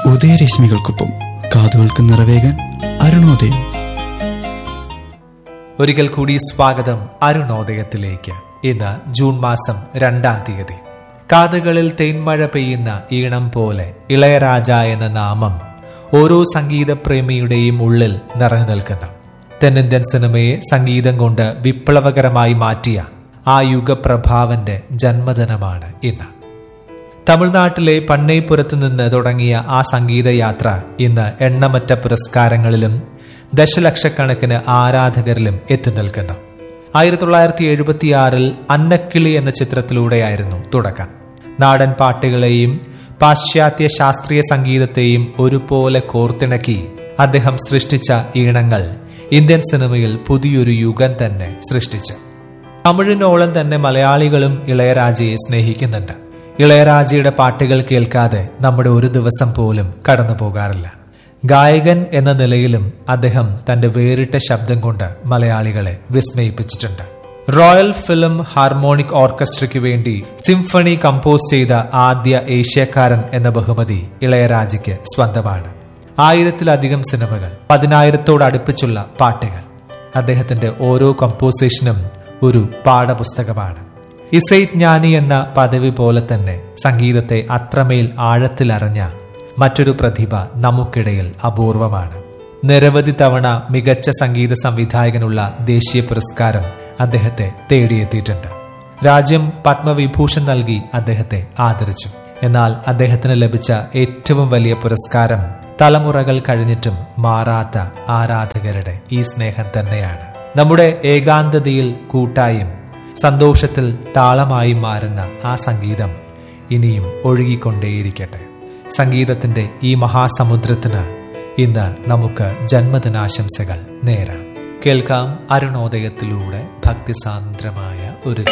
ഉദയരശ്മികൾക്കൊപ്പം കാതുകൾക്ക് നിറവേകാൻ അരുണോദയം ഒരിക്കൽ കൂടി സ്വാഗതം അരുണോദയത്തിലേക്ക് ഇന്ന് ജൂൺ മാസം രണ്ടാം തീയതി കാതുകളിൽ തേന്മഴ പെയ്യുന്ന ഈണം പോലെ ഇളയരാജ എന്ന നാമം ഓരോ സംഗീതപ്രേമിയുടെയും ഉള്ളിൽ നിറഞ്ഞു നിൽക്കുന്നു തെന്നിന്ത്യൻ സിനിമയെ സംഗീതം കൊണ്ട് വിപ്ലവകരമായി മാറ്റിയ ആ യുഗപ്രഭാവന്റെ ജന്മദിനമാണ് ഇന്ന് തമിഴ്നാട്ടിലെ പണ്ണൈപ്പുരത്ത് നിന്ന് തുടങ്ങിയ ആ സംഗീതയാത്ര ഇന്ന് എണ്ണമറ്റ പുരസ്കാരങ്ങളിലും ദശലക്ഷക്കണക്കിന് ആരാധകരിലും എത്തി നിൽക്കുന്നു ആയിരത്തി തൊള്ളായിരത്തി എഴുപത്തിയാറിൽ അന്നക്കിളി എന്ന ചിത്രത്തിലൂടെയായിരുന്നു തുടക്കം നാടൻ പാട്ടുകളെയും പാശ്ചാത്യ ശാസ്ത്രീയ സംഗീതത്തെയും ഒരുപോലെ കോർത്തിണക്കി അദ്ദേഹം സൃഷ്ടിച്ച ഈണങ്ങൾ ഇന്ത്യൻ സിനിമയിൽ പുതിയൊരു യുഗം തന്നെ സൃഷ്ടിച്ചു തമിഴിനോളം തന്നെ മലയാളികളും ഇളയരാജയെ സ്നേഹിക്കുന്നുണ്ട് ഇളയരാജയുടെ പാട്ടുകൾ കേൾക്കാതെ നമ്മുടെ ഒരു ദിവസം പോലും കടന്നു പോകാറില്ല ഗായകൻ എന്ന നിലയിലും അദ്ദേഹം തന്റെ വേറിട്ട ശബ്ദം കൊണ്ട് മലയാളികളെ വിസ്മയിപ്പിച്ചിട്ടുണ്ട് റോയൽ ഫിലിം ഹാർമോണിക് ഓർക്കസ്ട്രയ്ക്ക് വേണ്ടി സിംഫണി കമ്പോസ് ചെയ്ത ആദ്യ ഏഷ്യക്കാരൻ എന്ന ബഹുമതി ഇളയരാജയ്ക്ക് സ്വന്തമാണ് ആയിരത്തിലധികം സിനിമകൾ പതിനായിരത്തോടടുപ്പിച്ചുള്ള പാട്ടുകൾ അദ്ദേഹത്തിന്റെ ഓരോ കമ്പോസിഷനും ഒരു പാഠപുസ്തകമാണ് ഇസൈജ്ഞാനി എന്ന പദവി പോലെ തന്നെ സംഗീതത്തെ അത്രമേൽ ആഴത്തിലറിഞ്ഞ മറ്റൊരു പ്രതിഭ നമുക്കിടയിൽ അപൂർവമാണ് നിരവധി തവണ മികച്ച സംഗീത സംവിധായകനുള്ള ദേശീയ പുരസ്കാരം അദ്ദേഹത്തെ തേടിയെത്തിയിട്ടുണ്ട് രാജ്യം പത്മവിഭൂഷൺ നൽകി അദ്ദേഹത്തെ ആദരിച്ചു എന്നാൽ അദ്ദേഹത്തിന് ലഭിച്ച ഏറ്റവും വലിയ പുരസ്കാരം തലമുറകൾ കഴിഞ്ഞിട്ടും മാറാത്ത ആരാധകരുടെ ഈ സ്നേഹം തന്നെയാണ് നമ്മുടെ ഏകാന്തതയിൽ കൂട്ടായും സന്തോഷത്തിൽ താളമായി മാറുന്ന ആ സംഗീതം ഇനിയും ഒഴുകിക്കൊണ്ടേയിരിക്കട്ടെ സംഗീതത്തിന്റെ ഈ മഹാസമുദ്രത്തിന് ഇന്ന് നമുക്ക് ജന്മദിനാശംസകൾ നേരാം കേൾക്കാം അരുണോദയത്തിലൂടെ ഭക്തിസാന്ദ്രമായ ഒരു